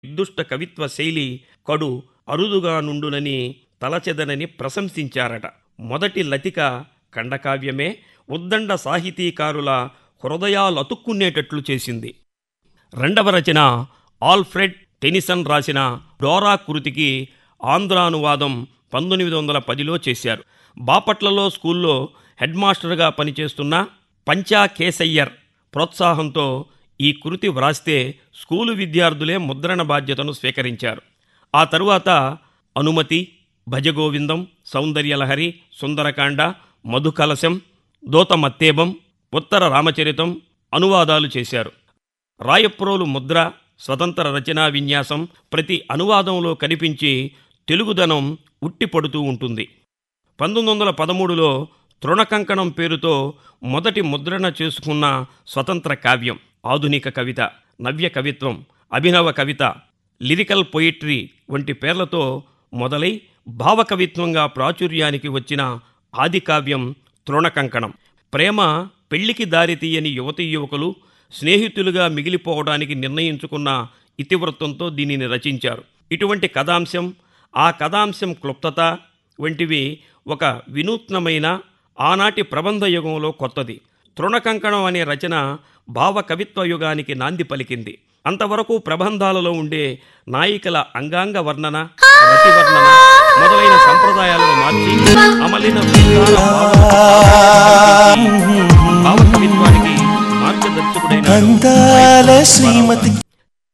నిర్దుష్ట కవిత్వ శైలి కడు అరుదుగా నుండునని తలచెదనని ప్రశంసించారట మొదటి లతిక ఖండకావ్యమే ఉద్దండ సాహితీకారుల హృదయాలతుక్కునేటట్లు చేసింది రెండవ రచన ఆల్ఫ్రెడ్ టెనిసన్ రాసిన డోరా కృతికి ఆంధ్రానువాదం పంతొమ్మిది వందల పదిలో చేశారు బాపట్లలో స్కూల్లో హెడ్ మాస్టర్గా పనిచేస్తున్న పంచా కేసయ్యర్ ప్రోత్సాహంతో ఈ కృతి వ్రాస్తే స్కూలు విద్యార్థులే ముద్రణ బాధ్యతను స్వీకరించారు ఆ తరువాత అనుమతి భజగోవిందం సౌందర్యలహరి సుందరకాండ మధుకలశం దోతమత్తేబం ఉత్తర రామచరితం అనువాదాలు చేశారు రాయప్రోలు ముద్ర స్వతంత్ర రచనా విన్యాసం ప్రతి అనువాదంలో కనిపించి తెలుగుదనం ఉట్టిపడుతూ ఉంటుంది పంతొమ్మిది వందల పదమూడులో తృణకంకణం పేరుతో మొదటి ముద్రణ చేసుకున్న స్వతంత్ర కావ్యం ఆధునిక కవిత నవ్య కవిత్వం అభినవ కవిత లిరికల్ పొయిట్రీ వంటి పేర్లతో మొదలై భావకవిత్వంగా ప్రాచుర్యానికి వచ్చిన ఆది కావ్యం తృణకంకణం ప్రేమ పెళ్లికి దారితీయని యువతీ యువకులు స్నేహితులుగా మిగిలిపోవడానికి నిర్ణయించుకున్న ఇతివృత్తంతో దీనిని రచించారు ఇటువంటి కథాంశం ఆ కథాంశం క్లుప్తత వంటివి ఒక వినూత్నమైన ఆనాటి ప్రబంధ యుగంలో కొత్తది తృణకంకణం అనే రచన భావ కవిత్వ యుగానికి నాంది పలికింది అంతవరకు ప్రబంధాలలో ఉండే నాయికల అంగాంగ వర్ణన రతి వర్ణన మొదలైన సంప్రదాయాలను మార్చి అమలిన విధాన భావ- భావ కవిత్వానికి మార్గదర్శకుడైన అందాల శ్రీమతి